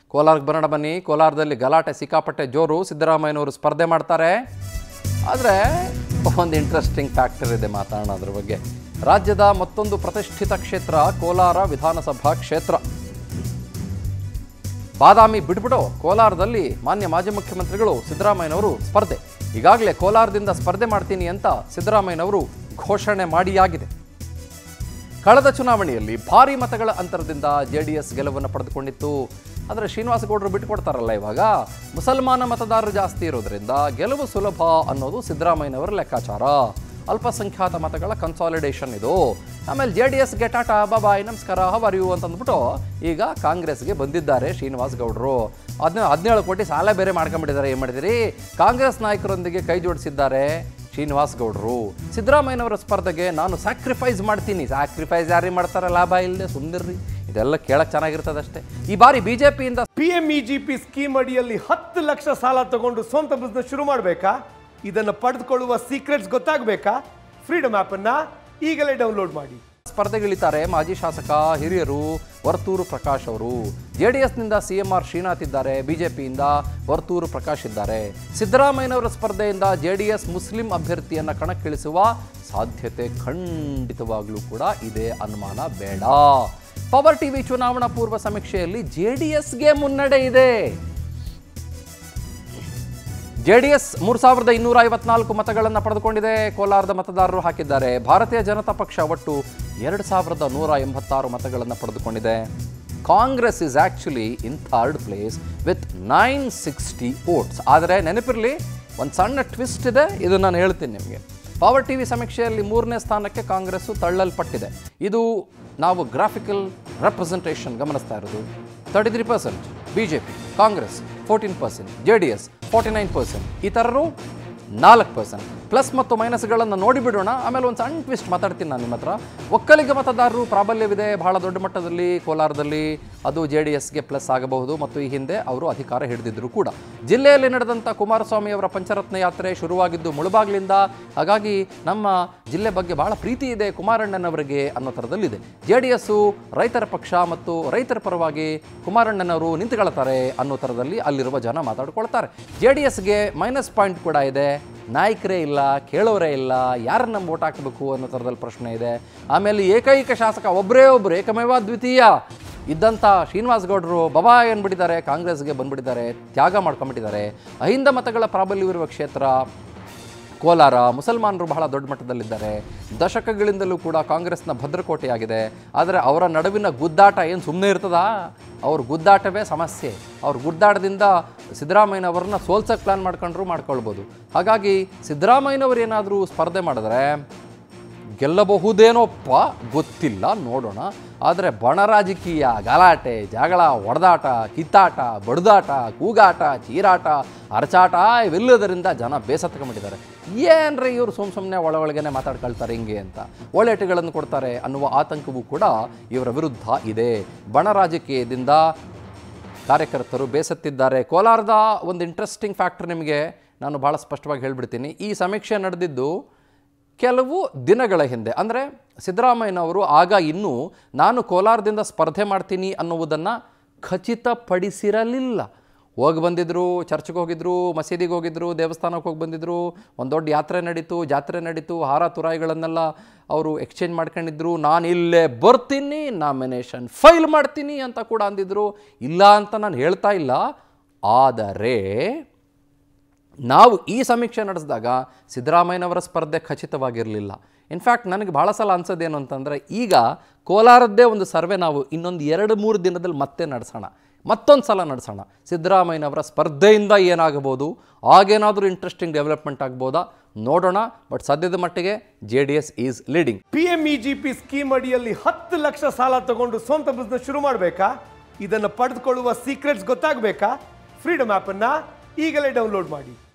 ಕೋಲಾರಕ್ಕೆ ಬರೋಣ ಬನ್ನಿ ಕೋಲಾರದಲ್ಲಿ ಗಲಾಟೆ ಸಿಕ್ಕಾಪಟ್ಟೆ ಜೋರು ಸಿದ್ದರಾಮಯ್ಯನವರು ಸ್ಪರ್ಧೆ ಮಾಡ್ತಾರೆ ಆದರೆ ಒಂದು ಇಂಟ್ರೆಸ್ಟಿಂಗ್ ಫ್ಯಾಕ್ಟರ್ ಇದೆ ಮಾತಾಡೋಣ ಅದ್ರ ಬಗ್ಗೆ ರಾಜ್ಯದ ಮತ್ತೊಂದು ಪ್ರತಿಷ್ಠಿತ ಕ್ಷೇತ್ರ ಕೋಲಾರ ವಿಧಾನಸಭಾ ಕ್ಷೇತ್ರ ಬಾದಾಮಿ ಬಿಟ್ಬಿಟ್ಟು ಕೋಲಾರದಲ್ಲಿ ಮಾನ್ಯ ಮಾಜಿ ಮುಖ್ಯಮಂತ್ರಿಗಳು ಸಿದ್ದರಾಮಯ್ಯನವರು ಸ್ಪರ್ಧೆ ಈಗಾಗಲೇ ಕೋಲಾರದಿಂದ ಸ್ಪರ್ಧೆ ಮಾಡ್ತೀನಿ ಅಂತ ಸಿದ್ದರಾಮಯ್ಯನವರು ಘೋಷಣೆ ಮಾಡಿಯಾಗಿದೆ ಕಳೆದ ಚುನಾವಣೆಯಲ್ಲಿ ಭಾರಿ ಮತಗಳ ಅಂತರದಿಂದ ಜೆ ಡಿ ಎಸ್ ಗೆಲುವನ್ನು ಪಡೆದುಕೊಂಡಿತ್ತು ಆದರೆ ಶ್ರೀನಿವಾಸ ಗೌಡರು ಬಿಟ್ಟುಕೊಡ್ತಾರಲ್ಲ ಇವಾಗ ಮುಸಲ್ಮಾನ ಮತದಾರರು ಜಾಸ್ತಿ ಇರೋದ್ರಿಂದ ಗೆಲುವು ಸುಲಭ ಅನ್ನೋದು ಸಿದ್ದರಾಮಯ್ಯನವರ ಲೆಕ್ಕಾಚಾರ ಅಲ್ಪಸಂಖ್ಯಾತ ಮತಗಳ ಕನ್ಸಾಲಿಡೇಷನ್ ಇದು ಆಮೇಲೆ ಜೆ ಡಿ ಎಸ್ಗೆ ಟಾಟಾ ಬಾಬಾಯ್ ನಮಸ್ಕಾರ ಹವರ್ ಯು ಅಂತಂದ್ಬಿಟ್ಟು ಈಗ ಕಾಂಗ್ರೆಸ್ಗೆ ಬಂದಿದ್ದಾರೆ ಶ್ರೀನಿವಾಸ್ ಗೌಡರು ಹದಿನ ಹದಿನೇಳು ಕೋಟಿ ಸಾಲ ಬೇರೆ ಮಾಡ್ಕೊಂಡ್ಬಿಟ್ಟಿದ್ದಾರೆ ಏನು ಮಾಡಿದಿರಿ ಕಾಂಗ್ರೆಸ್ ನಾಯಕರೊಂದಿಗೆ ಕೈ ಜೋಡಿಸಿದ್ದಾರೆ ಶ್ರೀನಿವಾಸ್ ಗೌಡರು ಸಿದ್ದರಾಮಯ್ಯನವರ ಸ್ಪರ್ಧೆಗೆ ನಾನು ಸ್ಯಾಕ್ರಿಫೈಸ್ ಮಾಡ್ತೀನಿ ಸ್ಯಾಕ್ರಿಫೈಸ್ ಯಾರಿಗೆ ಮಾಡ್ತಾರೆ ಲಾಭ ಇಲ್ಲದೆ ಸುಮ್ಮನಿರ್ರಿ ಇದೆಲ್ಲ ಕೇಳಕ್ಕೆ ಚೆನ್ನಾಗಿರ್ತದೆ ಅಷ್ಟೇ ಈ ಬಾರಿ ಬಿ ಜೆ ಪಿಯಿಂದ P M E G P scheme ಅಡಿಯಲ್ಲಿ ಹತ್ತು ಲಕ್ಷ ಸಾಲ ತಗೊಂಡು ಸ್ವಂತ ಬಿಸ್ನೆಸ್ ಶುರು ಮಾಡಬೇಕಾ ಇದನ್ನು ಪಡೆದುಕೊಳ್ಳುವ ಸೀಕ್ರೆಟ್ಸ್ ಗೊತ್ತಾಗಬೇಕಾ ಫ್ರೀಡಮ್ ಆ್ಯಪನ್ನು ಈಗಲೇ ಡೌನ್ಲೋಡ್ ಮಾಡಿ ಸ್ಪರ್ಧೆಗಿಳಿತಾರೆ ಮಾಜಿ ಶಾಸಕ ಹಿರಿಯರು ವರ್ತೂರು ಪ್ರಕಾಶ್ ಅವರು ಜೆ ಡಿ ಎಸ್ನಿಂದ ಸಿ ಎಂ ಆರ್ ಶ್ರೀನಾಥ್ ಇದ್ದಾರೆ ಬಿಜೆಪಿಯಿಂದ ವರ್ತೂರು ಪ್ರಕಾಶ್ ಇದ್ದಾರೆ ಸಿದ್ದರಾಮಯ್ಯನವರ ಸ್ಪರ್ಧೆಯಿಂದ ಜೆ ಡಿ ಎಸ್ ಮುಸ್ಲಿಂ ಅಭ್ಯರ್ಥಿಯನ್ನು ಕಣಕ್ಕಿಳಿಸುವ ಸಾಧ್ಯತೆ ಖಂಡಿತವಾಗ್ಲೂ ಕೂಡ ಇದೆ ಅನುಮಾನ ಬೇಡ ಪವರ್ ಟಿವಿ ಚುನಾವಣಾ ಪೂರ್ವ ಸಮೀಕ್ಷೆಯಲ್ಲಿ ಜೆ ಡಿ ಎಸ್ಗೆ ಮುನ್ನಡೆ ಇದೆ ಜೆಡಿಎಸ್ ಮೂರು ಸಾವಿರದ ಇನ್ನೂರ ಐವತ್ನಾಲ್ಕು ಮತಗಳನ್ನು ಪಡೆದುಕೊಂಡಿದೆ ಕೋಲಾರದ ಮತದಾರರು ಹಾಕಿದ್ದಾರೆ ಭಾರತೀಯ ಜನತಾ ಪಕ್ಷ ಒಟ್ಟು ಎರಡು ಸಾವಿರದ ನೂರ ಎಂಬತ್ತಾರು ಮತಗಳನ್ನು ಪಡೆದುಕೊಂಡಿದೆ Congress is actually in third place with nine sixty votes ಆದರೆ ನೆನಪಿರಲಿ ಒಂದು ಸಣ್ಣ ಟ್ವಿಸ್ಟ್ ಇದೆ ಇದು ನಾನು ಹೇಳ್ತೀನಿ ನಿಮಗೆ ಪವರ್ ಟಿವಿ ಸಮೀಕ್ಷೆಯಲ್ಲಿ ಮೂರನೇ ಸ್ಥಾನಕ್ಕೆ ಕಾಂಗ್ರೆಸ್ಸು ತಳ್ಳಲ್ಪಟ್ಟಿದೆ ಇದು ನಾವು ಗ್ರಾಫಿಕಲ್ ರೆಪ್ರೆಸೆಂಟೇಷನ್ ಗಮನಿಸ್ತಾ ಇರೋದು thirty three percent B J P Congress fourteen percent J D S forty nine percent ಇತರರು ನಾಲ್ಕು ಪರ್ಸೆಂಟ್ ಪ್ಲಸ್ ಮತ್ತು ಮೈನಸ್ಗಳನ್ನು ನೋಡಿಬಿಡೋಣ ಆಮೇಲೆ ಒಂದು ಸಣ್ಣ ಟ್ವಿಸ್ಟ್ ಮಾತಾಡ್ತೀನಿ ನಾನು ನಿಮ್ಮ ಹತ್ರ ಒಕ್ಕಲಿಗ ಮತದಾರರು ಪ್ರಾಬಲ್ಯವಿದೆ ಬಹಳ ದೊಡ್ಡ ಮಟ್ಟದಲ್ಲಿ ಕೋಲಾರದಲ್ಲಿ ಅದು ಜೆ ಡಿ ಎಸ್ಗೆ ಪ್ಲಸ್ ಆಗಬಹುದು ಮತ್ತು ಈ ಹಿಂದೆ ಅವರು ಅಧಿಕಾರ ಹಿಡಿದಿದ್ದರು ಕೂಡ ಜಿಲ್ಲೆಯಲ್ಲಿ ನಡೆದಂಥ ಕುಮಾರಸ್ವಾಮಿ ಅವರ ಪಂಚರತ್ನ ಯಾತ್ರೆ ಶುರುವಾಗಿದ್ದು ಮುಳುಬಾಗ್ಲಿಂದ ಹಾಗಾಗಿ ನಮ್ಮ ಜಿಲ್ಲೆ ಬಗ್ಗೆ ಬಹಳ ಪ್ರೀತಿ ಇದೆ ಕುಮಾರಣ್ಣನವರಿಗೆ ಅನ್ನೋ ಥರದಲ್ಲಿದೆ ಜೆ ಡಿ ಎಸ್ಸು ರೈತರ ಪಕ್ಷ ಮತ್ತು ರೈತರ ಪರವಾಗಿ ಕುಮಾರಣ್ಣನವರು ನಿಂತುಕೊಳ್ತಾರೆ ಅನ್ನೋ ಥರದಲ್ಲಿ ಅಲ್ಲಿರುವ ಜನ ಮಾತಾಡ್ಕೊಳ್ತಾರೆ ಜೆ ಡಿ ಎಸ್ಗೆ ಮೈನಸ್ ಪಾಯಿಂಟ್ ಕೂಡ ಇದೆ ನಾಯಕರೇ ಇಲ್ಲ ಕೇಳೋರೇ ಇಲ್ಲ ಯಾರನ್ನ ವೋಟ್ ಹಾಕಬೇಕು ಅನ್ನೋ ಥರದಲ್ಲಿ ಪ್ರಶ್ನೆ ಇದೆ ಆಮೇಲೆ ಏಕೈಕ ಶಾಸಕ ಒಬ್ಬರೇ ಒಬ್ಬರು ಏಕಮೇವ ದ್ವಿತೀಯ ಇದ್ದಂಥ ಶ್ರೀನಿವಾಸ್ ಗೌಡರು ಬಬಾ ಏನ್ಬಿಟ್ಟಿದ್ದಾರೆ ಕಾಂಗ್ರೆಸ್ಗೆ ಬಂದ್ಬಿಟ್ಟಿದ್ದಾರೆ ತ್ಯಾಗ ಮಾಡ್ಕೊಂಡ್ಬಿಟ್ಟಿದ್ದಾರೆ ಅಹಿಂದ ಮತಗಳ ಪ್ರಾಬಲ್ಯವಿರುವ ಕ್ಷೇತ್ರ ಕೋಲಾರ ಮುಸಲ್ಮಾನರು ಬಹಳ ದೊಡ್ಡ ಮಟ್ಟದಲ್ಲಿದ್ದಾರೆ ದಶಕಗಳಿಂದಲೂ ಕೂಡ ಕಾಂಗ್ರೆಸ್ನ ಭದ್ರಕೋಟೆಯಾಗಿದೆ ಆದರೆ ಅವರ ನಡುವಿನ ಗುದ್ದಾಟ ಏನು ಸುಮ್ಮನೆ ಇರ್ತದಾ ಅವ್ರ ಗುದ್ದಾಟವೇ ಸಮಸ್ಯೆ ಅವ್ರ ಗುದ್ದಾಟದಿಂದ ಸಿದ್ದರಾಮಯ್ಯನವ್ರನ್ನ ಸೋಲ್ಸಕ್ಕೆ ಪ್ಲ್ಯಾನ್ ಮಾಡ್ಕೊಂಡ್ರು ಮಾಡ್ಕೊಳ್ಬೋದು ಹಾಗಾಗಿ ಸಿದ್ದರಾಮಯ್ಯನವರು ಏನಾದರೂ ಸ್ಪರ್ಧೆ ಮಾಡಿದ್ರೆ ಗೆಲ್ಲಬಹುದೇನೋಪ್ಪ ಗೊತ್ತಿಲ್ಲ ನೋಡೋಣ ಆದರೆ ಬಣ ರಾಜಕೀಯ ಗಲಾಟೆ ಜಗಳ ಹೊಡೆದಾಟ ಕಿತ್ತಾಟ ಬಡ್ದಾಟ ಕೂಗಾಟ ಚೀರಾಟ ಅರಚಾಟ ಇವೆಲ್ಲದರಿಂದ ಜನ ಬೇಸತ್ಕೊಂಡ್ಬಿಟ್ಟಿದ್ದಾರೆ ಏನ್ರಿ ಇವರು ಸುಮ್ಮ ಸುಮ್ಮನೆ ಒಳ ಒಳಗೇನೆ ಮಾತಾಡ್ಕೊಳ್ತಾರೆ ಹಿಂಗೆ ಅಂತ ಒಳ್ಳೆಟುಗಳನ್ನು ಕೊಡ್ತಾರೆ ಅನ್ನುವ ಆತಂಕವೂ ಕೂಡ ಇವರ ವಿರುದ್ಧ ಇದೆ ಬಣ ರಾಜಕೀಯದಿಂದ ಕಾರ್ಯಕರ್ತರು ಬೇಸತ್ತಿದ್ದಾರೆ ಕೋಲಾರದ ಒಂದು ಇಂಟ್ರೆಸ್ಟಿಂಗ್ ಫ್ಯಾಕ್ಟರ್ ನಿಮಗೆ ನಾನು ಭಾಳ ಸ್ಪಷ್ಟವಾಗಿ ಹೇಳ್ಬಿಡ್ತೀನಿ ಈ ಸಮೀಕ್ಷೆ ನಡೆದಿದ್ದು ಕೆಲವು ದಿನಗಳ ಹಿಂದೆ ಅಂದರೆ ಸಿದ್ದರಾಮಯ್ಯನವರು ಆಗ ಇನ್ನೂ ನಾನು ಕೋಲಾರದಿಂದ ಸ್ಪರ್ಧೆ ಮಾಡ್ತೀನಿ ಅನ್ನುವುದನ್ನು ಖಚಿತಪಡಿಸಿರಲಿಲ್ಲ ಹೋಗಿ ಬಂದಿದ್ರು ಚರ್ಚ್ಗೆ ಹೋಗಿದ್ರು ಮಸೀದಿಗೆ ಹೋಗಿದ್ರು ದೇವಸ್ಥಾನಕ್ಕೆ ಹೋಗಿ ಬಂದಿದ್ರು ಒಂದು ದೊಡ್ಡ ಯಾತ್ರೆ ನಡೀತು ಜಾತ್ರೆ ನಡೀತು ಹಾರ ತುರಾಯಿಗಳನ್ನೆಲ್ಲ ಅವರು ಎಕ್ಸ್ಚೇಂಜ್ ಮಾಡ್ಕೊಂಡಿದ್ರು ನಾನು ಇಲ್ಲೇ ಬರ್ತೀನಿ ನಾಮಿನೇಷನ್ ಫೈಲ್ ಮಾಡ್ತೀನಿ ಅಂತ ಕೂಡ ಅಂದಿದ್ರು ಇಲ್ಲ ಅಂತ ನಾನು ಹೇಳ್ತಾ ಇಲ್ಲ ಆದರೆ ನಾವು ಈ ಸಮೀಕ್ಷೆ ನಡೆಸಿದಾಗ ಸಿದ್ದರಾಮಯ್ಯನವರ ಸ್ಪರ್ಧೆ ಖಚಿತವಾಗಿರಲಿಲ್ಲ ಇನ್ಫ್ಯಾಕ್ಟ್ ನನಗೆ ಭಾಳ ಸಲ ಅನ್ಸೋದೇನು ಅಂತಂದರೆ ಈಗ ಕೋಲಾರದ್ದೇ ಒಂದು ಸರ್ವೆ ನಾವು ಇನ್ನೊಂದು ಎರಡು ಮೂರು ದಿನದಲ್ಲಿ ಮತ್ತೆ ನಡೆಸೋಣ ಮತ್ತೊಂದು ಸಲ ನಡೆಸೋಣ ಸಿದ್ದರಾಮಯ್ಯನವರ ಸ್ಪರ್ಧೆಯಿಂದ ಏನಾಗಬಹುದು ಆಗೇನಾದರೂ ಇಂಟ್ರೆಸ್ಟಿಂಗ್ ಡೆವಲಪ್ಮೆಂಟ್ ಆಗ್ಬೋದಾ ನೋಡೋಣ ಬಟ್ ಸದ್ಯದ ಮಟ್ಟಿಗೆ J D S is leading P M E G P scheme ಅಡಿಯಲ್ಲಿ ಹತ್ತು ಲಕ್ಷ ಸಾಲ ತಗೊಂಡು ಸ್ವಂತ ಬಿಸ್ನೆಸ್ ಶುರು ಮಾಡಬೇಕಾ ಇದನ್ನು ಪಡೆದುಕೊಳ್ಳುವ ಸೀಕ್ರೆಟ್ಸ್ ಗೊತ್ತಾಗಬೇಕಾ ಫ್ರೀಡಮ್ ಆ್ಯಪನ್ನು ಈಗಲೇ ಡೌನ್ಲೋಡ್ ಮಾಡಿ